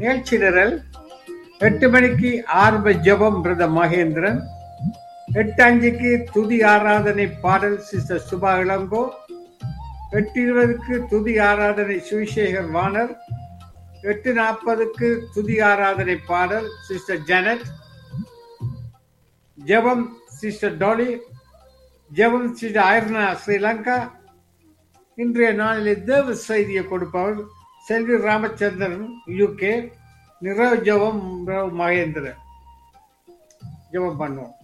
நிகழ்ச்சி நிரல் எட்டு மணிக்கு ஆரம்ப ஜெபம் பிரத மகேந்திரன் எட்டு அஞ்சுக்கு துதி ஆராதனை பாடல் சிஸ்டர் சுபா இளங்கோ எட்டு இருபதுக்கு துதி ஆராதனை சுவிசேகர் வாணர் எட்டு நாற்பதுக்கு துதி ஆராதனை பாடல் சிஸ்டர் ஜனட் ஜெபம் சிஸ்டர் டோலி ஜெபம் சிஸ்டர் ஐர்னா ஸ்ரீலங்கா இன்றைய நாளிலே தேவ செய்தியை கொடுப்பவர் செல்வி ராமச்சந்திரன் யூகே நிரவ் ஜெபம் ரவ் மகேந்திரன் ஜெபம் பண்ணுவோம்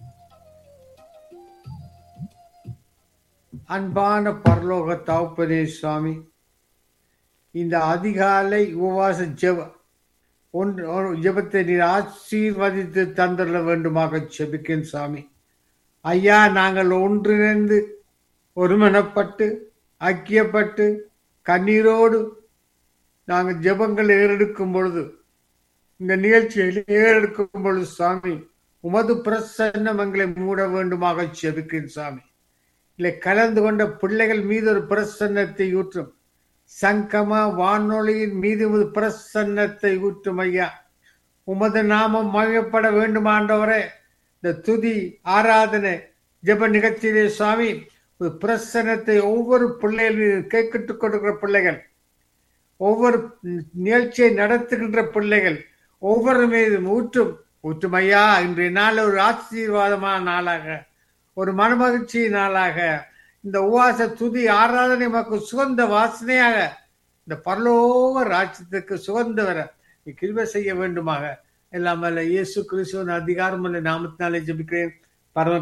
அன்பான பரலோக தகப்பனே சுவாமி இந்த அதிகாலை உபவாச ஜெப ஒன்று ஒரு ஜெபத்தை நீர் ஆசீர்வதித்து தந்துள்ள வேண்டுமாக செபிக்கேன் சாமி ஐயா நாங்கள் ஒன்றிணைந்து ஒருமனப்பட்டு ஐக்கியப்பட்டு கண்ணீரோடு நாங்கள் ஜெபங்களை ஏறெடுக்கும் பொழுது இந்த நிகழ்ச்சியில் ஏறெடுக்கும் பொழுது சாமி உமது பிரசன்னம் எங்களை மூட வேண்டுமாக செபிக்கிறேன் சாமி இல்லை கலந்து கொண்ட பிள்ளைகள் மீது ஒரு பிரசன்னத்தை ஊற்றும் சங்கமா வானொலியின் மீது ஒரு பிரசன்னத்தை ஊற்றும் ஐயா உமது நாமம் மகிழப்பட வேண்டுமாண்டவரே இந்த துதி ஆராதனை ஜெப நிகழ்ச்சியிலே சுவாமி ஒரு பிரசன்னத்தை ஒவ்வொரு பிள்ளைகள் மீது கேட்கிட்டு கொடுக்கிற பிள்ளைகள் ஒவ்வொரு நிகழ்ச்சியை நடத்துகின்ற பிள்ளைகள் ஒவ்வொரு மீதும் ஊற்றும் ஊற்றும் ஐயா இன்றைய நாள் ஒரு ஆசீர்வாதமான நாளாக ஒரு மனமகிழ்ச்சி நாளாக இந்த உவாச துதி ஆராதனை மக்கள் சுகந்த வாசனையாக இந்த பரலோக ராஜ்யத்துக்கு சுகந்த வர நீ கிருபை செய்ய வேண்டுமாக எல்லாம் இயேசு கிறிஸ்துவின் அதிகாரம் நாமத்தினாலே ஜெபிக்கிறேன் பரம